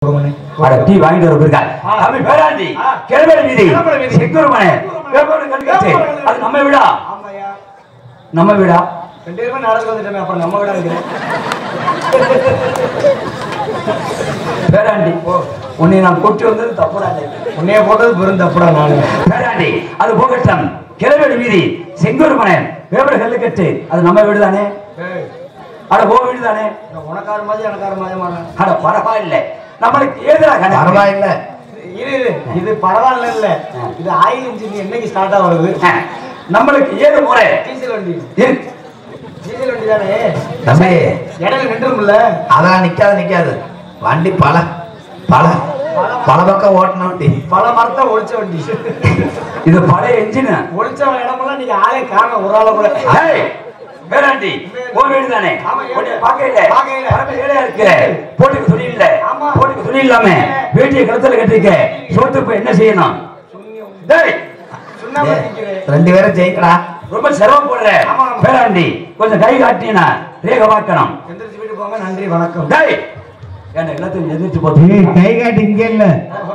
அட டீ வாங்கிட்டு வர போயிருக்காரு ஆ. தம்பி பேராண்டி ஆ. கிழமை வீதி கிழமை வீதி. செக்கூர் மனை வேப்பமரம் கல்கட்டு அது நம்ம வீடா ஆமாய்யா. நம்ம வீடா ரெண்டு பேருமே நாடகம் வந்துட்டோமே அப்புறம் நம்ம விட இருக்கிறேன் பேராண்டி உன்னை நான் கொட்டி வந்தது தப்புடா உன்னைய போட்டது பெரும் தப்புடா நானு பேராண்டி அது போகட்டும் கிழமை வீதி செங்கூர் மனை வேப்பர கல்லுக்கட்டு அது நம்ம வீடு தானே ஏய், அட போ வீடு தானே இந்த உனக்கார மாதிரி எனக்கார மாதிரியான அட பரவாயில்லை நம்மளுக்கு ஏதுடா கணக்கு பரவாயில்ல இது இது இது பரவாயில்ல இல்ல இது ஆயில் இன்ஜின் என்னைக்கு ஸ்டார்ட் ஆகுது ஆ, நம்மளுக்கு ஏது முறை டீசல் வண்டி இருக்கு டீசல் வண்டி தானே தம்பி இடையில நின்றும்ல அதெல்லாம் நிக்காது நிக்காது வண்டி பல பல பல பக்கம் ஓட்டின வண்டி பல மரத்தை ஒழிச்ச வண்டி இது பழைய இன்ஜின் ஒழிச்ச இடமெல்லாம் நீங்க ஆளே காரணம் ஒரு ஆளை கூட ஏய், பேராண்டி உன் வீடு தானே ஆமா, ஏழு. உன்னை பார்க்கல பார்க்கையில. பரம ஏழையா இருக்கு போட்டுக்கு துணி இல்ல ஆமா. போட்டுக்கு துணி இல்லாம வேட்டியை கழுத்துல கட்டிருக்க சோத்து போய் என்ன செய்யணும் டேய் சுண்ணாம்பு ஏய், நிக்கிறேன் ரெண்டு பேரும் ஜெயிக்கடா ரொம்ப சிரமம் போடுற ஆமா, ஆமா. பேராண்டி கொஞ்சம் கை காட்டினா ரேக பார்க்கணும் எந்திரிச்சு வீட்டு போங்க நன்றி வணக்கம் டேய் என்ன எல்லாத்தையும் எதிர்த்து போட்டு கை காட்டி இங்க இல்ல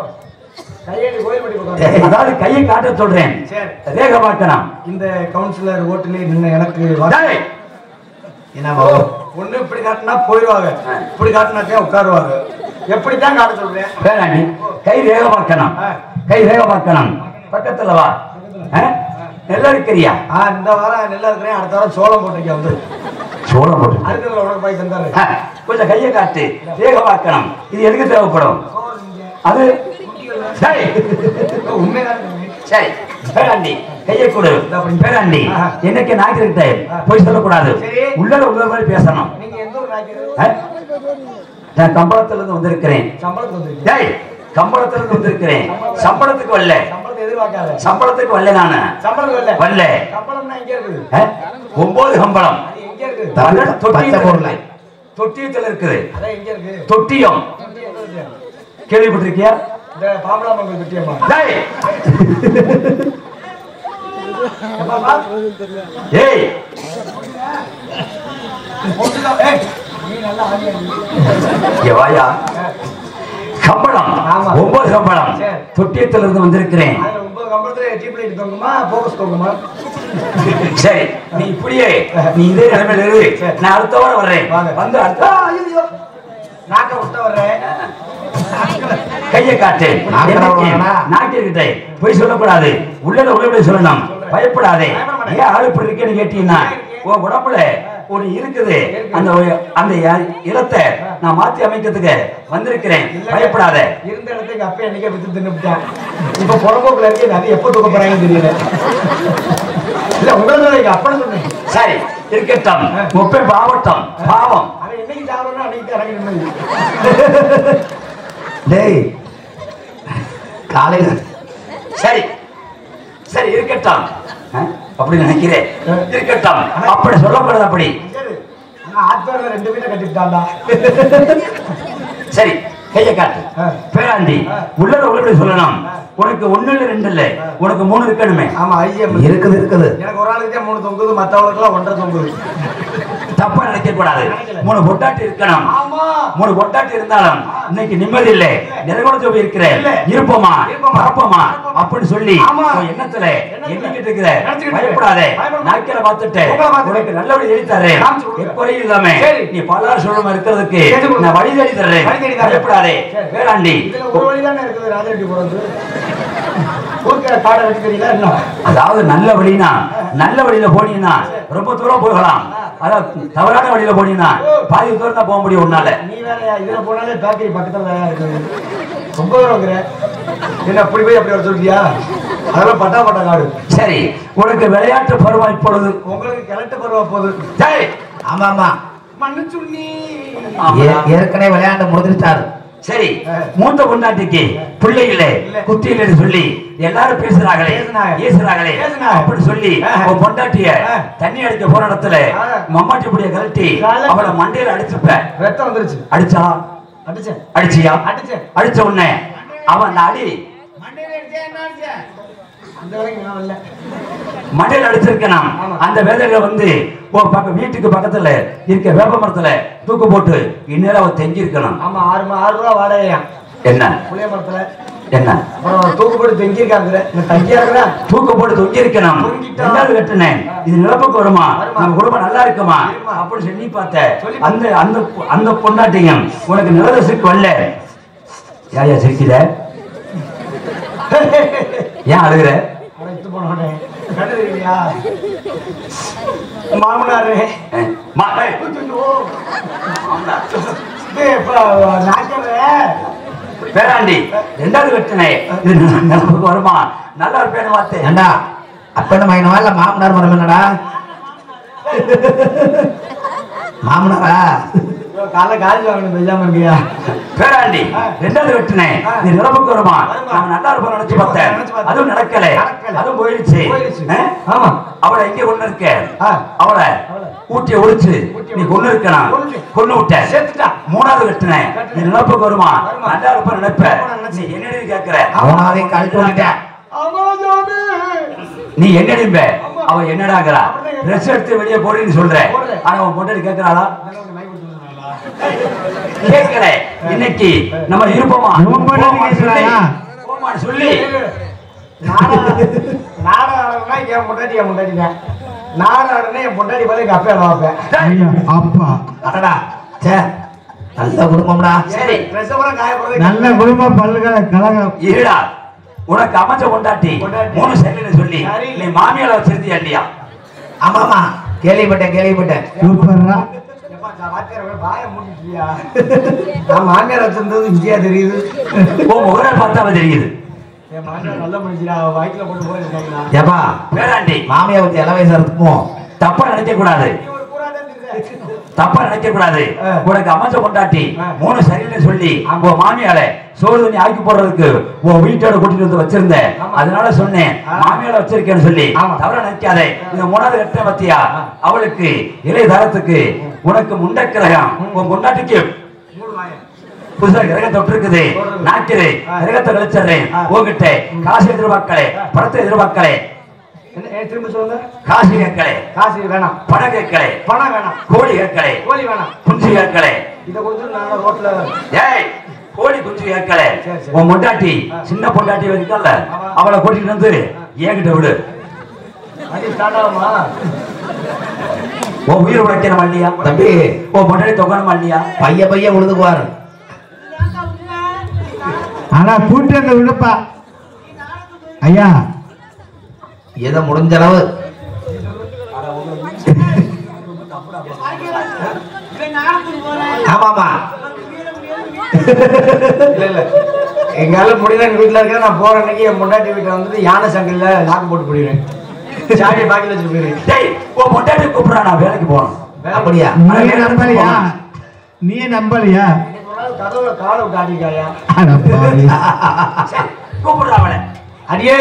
கையேடி கோயில் படி போங்க அதாவது கையை காட்ட சொல்றேன் சரி ரேக பார்க்கணும் இந்த கவுன்சிலர் ஓட்டுல நின்று எனக்கு வா- டேய் என்ன பாபு ஒண்ணு இப்படி காட்டினா போயிடுவாங்க இப்படி காட்டினாக்கே உட்காருவாங்க எப்படித்தான் காட்ட சொல்றேன் பேராண்டி கை ரேக பார்க்கணும் ஆ. கை ரேக பார்க்கணும் பக்கத்துல வா ஆ? நல்லா இருக்கிறியா ஆ இந்த வாரம் நல்லா இருக்கிறேன் அடுத்த வாரம் சோளம் போட்டிருக்கேன் வந்து சோளம் போட்டு அடுத்ததுல உனக்கு போய் தந்தாரு ஆ, கொஞ்சம் கையை காட்டு ரேக பார்க்கணும் இது எதுக்கு தேவைப்படும் அது டேய், உண்மைதான் சரி பேராண்டி கையை கொடு பேராண்டி ஆஹா. என்னைக்கு நாய்க்கிட்ட போய் சொல்லக்கூடாது சரி. உள்ளத உள்ள மாதிரி பேசணும் நீங்க எந்த ஒரு நாய்க்கு ஆ? நான் கம்பளத்துல இருந்து வந்திருக்கிறேன் சம்பளத்துக்கு வந்து டேய் கம்பளத்துல இருந்து வந்திருக்கிறேன் சம்பளத்துக்கு வரல சம்பளத்தை எதிர்பார்க்காத சம்பளத்துக்கு வரல நானு சம்பளம் இல்ல வரல சம்பளம்னா எங்க இருக்குது ஆ? ஒன்பது சம்பளம் அது எங்க இருக்கு தமிழ் அதான் தொட்டியத்துல பச்சை பொருளை. இருக்கு. தொட்டியத்துல இருக்குது அதான் எங்க இருக்கு தொட்டியம் தொட்டி எங்க இருக்கு? கேள்விப்பட்டிருக்கியா இந்த பாம்பலாமங்கல் தொட்டியம்மா டேய் எப்பா ஏய் ஏய், நீ நல்லா ஆடியா நீ. இங்க வாயா சம்பளம் ஆமா. ஒன்பது சம்பளம் சரி. தொட்டியத்துல இருந்து வந்திருக்கிறேன் அதுல ஒன்பது கம்பளத்துல டீப் லைட் தொங்குமா போக்கஸ் தொங்குமா சரி நீ இப்படியே நீ இதே நிலைமையில இரு சரி. நான் அடுத்த வாரம் வர்றேன் வாங்க. வந்து அடுத்த ஆ, ஐயையோ. நாக்க விட்ட வர்றேன் கையை காட்டு நாக்கட எனக்கு விடுவானா? நாக்கிட்ட போய் சொல்லக்கூடாது உள்ளத உள்ளபடி சொல்லணும் பயப்படாதே பயப்பட மாட்டேன். ஏன் ஆளு இப்படி இருக்கேன்னு கேட்டீங்கன்னா உன் உடம்புல ஒரு இருக்குது அந்த ஒரு- அந்த ய- இடத்தை நான் மாத்தி அமைக்கிறதுக்கு வந்திருக்கிறேன் இல்ல. பயப்படாத இருந்த இடத்துல எங்க அப்பா என்னைக்கே வித்து தின்னுட்டான் இப்ப புறம்போக்குல இருக்கு அது எப்ப தூக்க போறாங்கன்னு தெரியல இல்ல உங்களுக்கு எங்க அப்பா சொன்னேன் சரி இருக்கட்டும் முப்பை பாவட்டம் பாவம் அவன் என்னைக்கு சாப்பிடணும் அன்னைக்கு தான் இறங்கி நிம்மதி டேய் காலையில சரி சரி இருக்கட்டும் ஆ? அப்படி நினைக்கிறேன் இருக்கட்டும் அப்படி சொல்லக்கூடாது அப்படி சரி. ஆனா ஆத்மாவில் ரெண்டு பேரும் கட்டிவிட்டான்டா சரி கையை காட்டு ஆ. பேராண்டி உள்ளத உள்ளபடி சொல்லணும் உனக்கு ஒண்ணு இல்ல ரெண்டு இல்ல உனக்கு மூணு இருக்கணுமே ஆமா ஐயம் இருக்குது இருக்குது எனக்கு ஒரு ஆளுக்கு தான் மூணு தொங்குது மத்தவங்களுக்கு எல்லாம் ஒன்றரை தொங்குது தப்பா நினைக்க கூடாது மூணு பொட்டாட்டி இருக்கணும் ஆமா மூணு பொட்டாட்டி இருந்தாலும் இன்னைக்கு நிம்மதி இல்லை நிறைகுணத்து போய் இருக்கிற இல்ல. இருப்போமா இருப்போமா. பார்ப்போமா அப்படின்னு சொல்லி ஆமா. உன் எண்ணத்துல எண்ணத்துல. எண்ணிக்கிட்டு இருக்கிற நினைச்சுக்கிட்டு பயப்படாதே பயப்பட நாட்களை பார்த்துட்டு உங்களை பார்த்துட்டு. உனக்கு நல்லபடி எழுதி தர்றேன் காமிச்சு கொடுங்க. எக்குறையும் இல்லாம சரி. நீ பல்லாறு சொல்லுமா இருக்கிறதுக்கு செஞ்சு கொடுங்க. நான் வழி தேடி தர்றேன் வழி தேடி தர்றேன். பயப்படாதே சரி. வேளாண்டி இதுல ஒரு வழி தானே இருக்குது ராஜரெட்டி போறது ஊருக்கிற காடை வெட்டி தெரியல என்ன அதாவது நல்ல வழினா நல்ல வழியில போனீங்கன்னா ரொம்ப தூரம் போகலாம் அதாவது தவறான வழியில போனீங்கன்னா பாதி தூரம் தான் போக முடியும் உன்னால நீ வேறயா இதுல போனாலே பேக்கரி பக்கத்துல தான் இருக்குது ரொம்ப தூரங்கிற என்ன அப்படி போய் அப்படி வர சொல்றியா அதெல்லாம் பட்டா பட்டா காடு சரி உனக்கு விளையாட்டு பருவம் இப்பொழுது உங்களுக்கு கிழட்டு பருவா போகுது டேய், ஆமா ஆமா மண்ணு சுண்ணி ஆமா. ஏ- ஏற்கனவே விளையாண்டு முடிஞ்சிட்டாரு சரி மூத்த பொண்டாட்டிக்கு பிள்ளைகளே இல்ல. குட்டிகள் சொல்லி எல்லாரும் பேசுறாங்களே பேசுனாங்க. பேசுறாங்களே பேசுனாங்க. அப்படி சொல்லி ஆஹ். உன் பொண்டாட்டிய ஆஹ். தண்ணி அடிக்க போற இடத்துல ஆஹ். மம்மாட்டி புடிய கழட்டி கழட்டி. அவளை மண்டையில அடிச்சுப்ப ரத்தம் வந்துருச்சு அடிச்சா அடிச்சேன் அடிச்சியா அடிச்சேன் அடிச்ச உடனே அவன் அந்த அடி அந்த வரைக்கும் நான் வரல மண்டையில அடிச்சிருக்கணும் ஆமா. அந்த வேலையில வந்து உன் பக்க வீட்டுக்கு பக்கத்துல இருக்க வேப்ப மரத்துல தூக்கு போட்டு இந்நேரம் அவன் தெங்கி இருக்கணும் ஆமா ஆறு மா- ஆறு ரூபா வாடகையா என்ன புளிய மரத்துல என்ன அப்புறம் தூக்கு போட்டு தொங்கியிருக்காங்க இந்த தங்கியா இருக்கிறா தூக்க போட்டு தொங்கி இருக்கணும் தொங்கிட்டா. ரெண்டாவது கட்டுனேன் இது நிலப்புக்கு வருமா வருமா. நம்ம குடும்பம் நல்லா இருக்குமா இருக்குமா. அப்படின்னு சொல்லி பார்த்தேன் சொல்லி அந்த அந்த அந்த பொண்டாட்டியும் உனக்கு நிலதசுக்கு வரல யாரையா சிரிக்கிற ஏன் அழுகுற அழைத்து போனோடனே கண்டுருக்கியா மாமனாரு அஹ், மா- ஏய், இது இப்ப நாக்கவே பேராண்டி ரெண்டாவது கட்டுனே இது நிலப்புக்கு வருமா நல்லா இருப்பேன்னு பார்த்தேன் ஏண்டா அப்பன மைனவா இல்ல மாமனார் மரம் என்னடா மாமனாரா காலை காலேஜ் வாங்கணும் பெய்யாம இருக்கியா பேராண்டி ரெண்டாவது வெட்டினே ஆ. நீ நிலப்புக்கு வருமா வருமா. நான் நல்லா இருப்போம் நினைச்சு பார்த்தேன் நினைச்சு பார்த்தேன். அதுவும் நடக்கல நடக்கல. அதுவும் போயிடுச்சு போயிடுச்சு. அஹ்? ஆமா அவளை இங்க கொண்டு இருக்க ஆ. அவளை அவளை. ஊட்டிய ஒழிச்சு ஊட்டிய நீ ஒழிச்சு. கொண்டு இருக்கணும் கொன்னு. கொண்டு விட்ட சேர்த்துட்டா. மூணாவது வெட்டினேன் கட்டுனேன். நீ நிலப்புக்கு வருமா வருமா. நல்லா இருப்ப நினைப்ப வருமா நினைச்சு. நீ என்னடி கேக்குற அவனாவே கழட்டி விட்டுட்டேன் அமாஜாமி நீ என்னடிம்ப ஆமா. அவ என்னடாங்கிறா அப்படிதான் கேக்குறா. ட்ரெஸ் எடுத்து வெளியே போடுன்னு சொல்ற போடுறேன். ஆனா அவன் பொண்டாடி கேக்குறாளா எனக்கு மை கொடுத்துருந்தாங்களா கேட்கல இன்னைக்கு நம்ம இருப்போமா இவன் பொண்டாட்டி போமான்னு சொல்லி, கேக்குறாளா? போமான்னு சொல்லி நாடகம்னா என் பொண்டாட்டி என் பொண்டாட்டி தான் நாடகம்னா என் பொண்டாட்டி போல எங்க அப்பா பார்ப்பேன் ஐயா அப்பா அடடா சே நல்ல குடும்பம்டா சரி. ட்ரெஸ் கூட காய போடுறது நல்ல குடும்ப பல்கலை கழகம் இருடா உனக்கு அமைச்ச கொண்டாட்டி பொண்டாட்டி. மூணு செல்லுன்னு சொல்லி சரி. நீ மாமியால வச்சிருந்தியா இல்லையா ஆமாமா கேள்விப்பட்டேன் கேள்விப்பட்டேன் சூப்பர்ரா எப்பா, நான் வாத்தியார் வேற வாயை மூடிட்டியா? நான் மாமியார் வச்சிருந்தது இங்கேயா தெரியுது உன் முகரை பார்த்தாவே தெரியுது என் மாமியார் நல்ல மனுஷியா வயிற்றுல போட்டு போயிருக்காங்களா ஏப்பா பேராண்டி மாமியா வச்சு இள வயசா இருக்குமோ தப்பா நினைக்க கூடாது நீ ஒரு கூறாதான் தெரியுது. தப்பா நினைக்க கூடாது ஆ. உனக்கு அமைச்ச கொண்டாட்டி ஆ. மூணு சரின்னு சொல்லி ஆமா. உன் மாமியால சோறு தண்ணி ஆக்கி போடுறதுக்கு உன் வீட்டோட கூட்டிட்டு வந்து வச்சிருந்தேன் ஆமா. அதனால சொன்னேன் ஆ. மாமியால வச்சிருக்கேன்னு சொல்லி ஆமா. தவற நினைக்காதே இந்த மூணாவது கட்ட பத்தியா ஆ. அவளுக்கு இளைய தாரத்துக்கு உனக்கு முண்ட கிரகம் உன் கொண்டாட்டிக்கு மூணு மாயம். புதுசா கிரகம் தொட்டு இருக்குது தொடுறது. நாக்குது ஆ. கிரகத்தை கழிச்சிடுறேன் ஆ. உங்ககிட்ட காசு எதிர்பார்க்கலே பணத்தை எதிர்பார்க்கலே என்ன ஏன் திரும்ப சொல்லுங்க காசு கேட்கலே காசு வேணாம் பணம் கேட்கலே பணம் வேணாம் கோழி கேட்கலே கோழி வேணாம் குஞ்சு கேட்கலே இதை கொடுத்து நான் ரோட்ல ஏய் கோழி குஞ்சு கேட்கல சரி, சரி. உன் பொண்டாட்டி ஆ. சின்ன பொண்டாட்டி இருக்கல்ல ஆமா. அவளை கூட்டிட்டு வந்து என்கிட்ட விடு வண்டி ஸ்டார்ட் ஆகுமா உன் உயிர் உழைக்கணுமா இல்லையா தம்பி உன் பொண்டாட்டி தொங்கணுமா இல்லையா பைய பைய உழுதுக்குவாரு ஆனா கூட்டு அந்த விடுப்பா ஐயா ஏதோ முடிஞ்ச அளவு ஆமாமா இல்ல இல்ல எங்கால முடியல எங்க வீட்டுல இருக்க நான் போற அன்னைக்கு என் பொண்டாட்டி வீட்டுல வந்துட்டு யானை சங்கில லாக்கு போட்டு போயிடுவேன் சாவியை பாக்கி வச்சுட்டு போயிடுவேன் டேய் உன் பொண்டாட்டி கூப்பிடுறா நான் வேலைக்கு போறேன் அப்படியா நீ நம்பலையா நீ நம்பலையா இன்னைக்கு ஒரு நாள் கதவுல காலை விட்டு ஆடிக்காயா அட பாவி. சரி, கூப்பிடுறா அவளை அடியே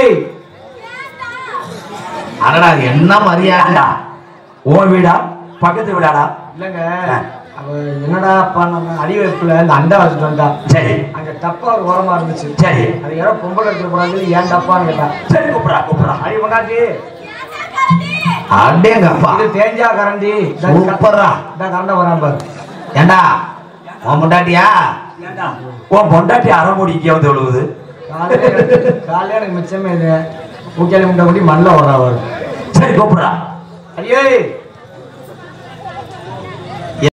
அடடா என்ன மரியாதை ஏண்டா, உன் வீடா பக்கத்து வீடாடா இல்லங்க அவ என்னடா பண்ண அடி வைப்புல இந்த அண்டா வச்சுட்டு வந்தா சரி அங்க டப்பா ஒரு ஓரமா இருந்துச்சு சரி அது யாரோ பொம்பளை எடுத்துட்டு போறாங்க ஏன் டப்பான்னு கேட்டா சரி கூப்பிடுறா கூப்பிடுறா அடி பொண்டாட்டி அடேங்கப்பா இது தேஞ்சா கரண்டி சூப்பர்ரா. இந்த கரண்ட வரான் பாரு ஏண்டா உன் முண்டாட்டியா ஏண்டா, உன் பொண்டாட்டி அரைமுடி இங்கே வந்து விழுவுது காலையில எனக்கு- காலையில எனக்கு மிச்சமே இல்லை ஊக்கியாலி முட்டை கொட்டி மண்ணில் வர்றா அவரு சரி கூப்பிடுறா அடியே